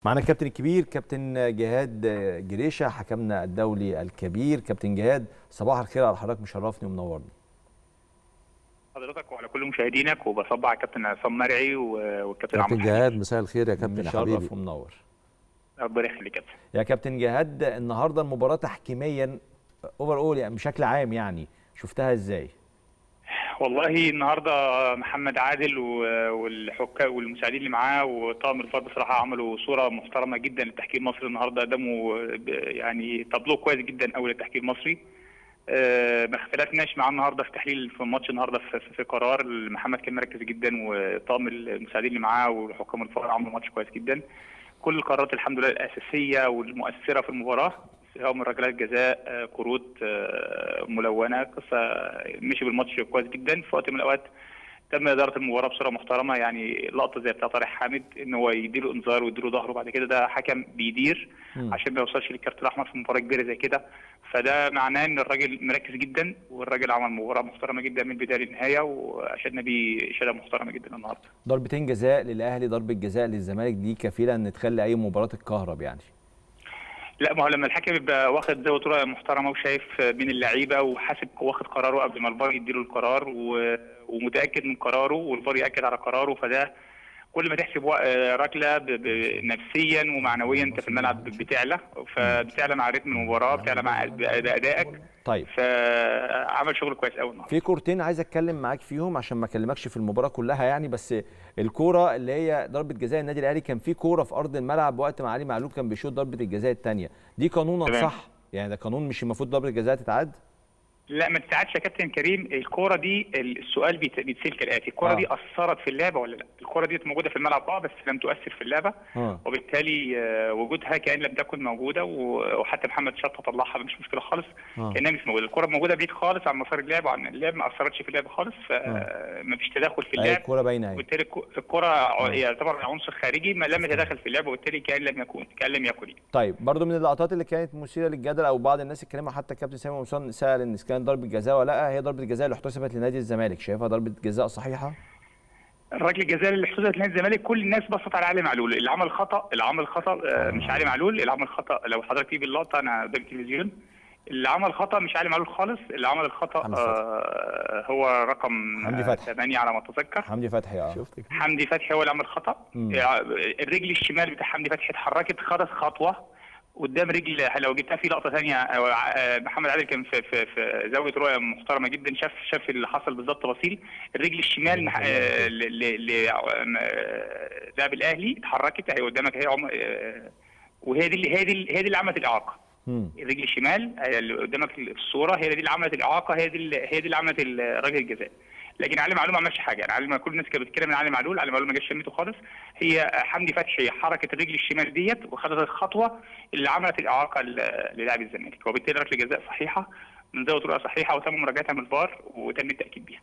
معنا الكابتن الكبير كابتن جهاد جريشه حكمنا الدولي الكبير كابتن جهاد صباح الخير على حضرتك مشرفني ومنورني حضرتك وعلى كل مشاهدينك وبصبع على كابتن عصام مرعي والكابتن كابتن جهاد مساء الخير يا كابتن مشرف حبيبي ومنور ربنا يخليك كابتن يا كابتن جهاد النهارده المباراه تحكيميا اوفر اول يعني بشكل عام يعني شفتها ازاي والله النهارده محمد عادل والحكام والمساعدين اللي معاه وطاقم الفار بصراحه عملوا صوره محترمه جدا للتحكيم المصري النهارده قدموا يعني تابلو كويس جدا قوي للتحكيم المصري آه، ما اختلفناش معاه النهارده في تحليل في الماتش النهارده في, في قرار محمد كان مركز جدا وطاقم المساعدين اللي معاه وحكام الفار عملوا ماتش كويس جدا كل القرارات الحمد لله الاساسيه والمؤثره في المباراه سواء من ركلات جزاء آه، كروت آه، ملونه قصه مشي بالماتش كويس جدا في وقت من الاوقات تم اداره المباراه بصوره محترمه يعني لقطه زي بتاع طارق حامد ان هو يديله انذار ويديله ظهره بعد كده ده حكم بيدير مم. عشان ما يوصلش للكارت الاحمر في مباراه كبيره زي كده فده معناه ان الراجل مركز جدا والراجل عمل مباراه محترمه جدا من البدايه للنهايه واشدنا بيه اشاده محترمه جدا النهارده ضربتين جزاء للاهلي ضربه جزاء للزمالك دي كفيله ان تخلي اي مباراه تتكهرب يعني لا ما هو لما الحكم يبقى واخد زي بطوله محترمه وشايف من اللعيبه وحاسب واخد قراره قبل ما الفار يديله القرار و... ومتاكد من قراره والفار ياكد على قراره فده كل ما تحسب وا- ركله ب... ب... نفسيا ومعنويا انت في الملعب بتعلى فبتعلى مع رتم المباراه بتعلى مع ادائك طيب فعمل شغل كويس قوي النهارده في كورتين عايز اتكلم معاك فيهم عشان ما اكلمكش في المباراه كلها يعني بس الكوره اللي هي ضربه جزاء النادي الاهلي كان في كوره في ارض الملعب وقت ما علي معلول كان بيشوط ضربه الجزاء الثانيه دي قانونا تمام. صح يعني ده قانون مش المفروض ضربه الجزاء تتعد لا ما تساعدش يا كابتن كريم الكوره دي السؤال بيت- بيتسال كالاتي الكوره آه. دي اثرت في اللعبه ولا لا الكوره دي موجوده في الملعب اه بس لم تؤثر في اللعبه اه وبالتالي آه، وجودها كان لم تكن موجوده و- وحتى محمد شطه طلعها مش مشكله خالص آه. كانها مش موجوده الكره موجوده بعيد خالص عن مسار اللعب وعن اللعب ما اثرتش في اللعب خالص فما فيش تدخل في أي اللعب الكوره باينه اهي وبالتالي الكو- الكره ع- يعتبر عنصر خارجي ما لم يتدخل في اللعب وبالتالي كان لم يكن كان لم يكن طيب برضو من اللقطات اللي كانت مثيره للجدل او بعض الناس اتكلموا حتى الكابتن سامي قمصان سال ان كان ضربه جزاء ولا لا هي ضربه جزاء اللي احتسبت لنادي الزمالك شايفها ضربه جزاء صحيحه الركله الجزاء اللي حصلت نادي الزمالك كل الناس بصت على علي معلول اللي عمل خطا اللي عمل خطا آه، مش علي معلول اللي عمل خطا لو حضرتك تجيب اللقطه انا قدام التلفزيون اللي عمل خطا مش علي معلول خالص اللي عمل الخطا حمدي فتحي. آه هو رقم حمدي فتحي. 8 على ما اتذكر حمدي فتحي اه شفت كده حمدي فتحي هو اللي عمل خطا مم. آه، الرجل الشمال بتاع حمدي فتحي اتحركت خدت خطوه قدام رجل لو جبتها في لقطه ثانيه آه، آه، محمد عادل كان في في في زاويه رؤيه محترمه جدا شاف شاف اللي حصل بالظبط تفاصيل الرجل الشمال مح- آه، ل- ل- ل- آه، لاعب الاهلي اتحركت اهي قدامك اهي عم- آه، وهي دي اللي هي دي اللي- هي دي اللي عملت الاعاقه مم. الرجل الشمال هي اللي قدامك في الصوره هي دي اللي عملت الاعاقه هي دي اللي هي دي اللي عملت ال- ركله الجزاء لكن علي معلول ما عملش حاجه يعني علي كل الناس كانت بتتكلم عن علي معلول علي معلول ما جاش شمته خالص هي حمدي فتحي حركه الرجل الشمال ديت وخدت الخطوه اللي عملت الاعاقه ل- للاعب الزمالك وبالتالي ركله جزاء صحيحه من زاويه رؤيه صحيحه وتم مراجعتها من الفار وتم التاكيد بيها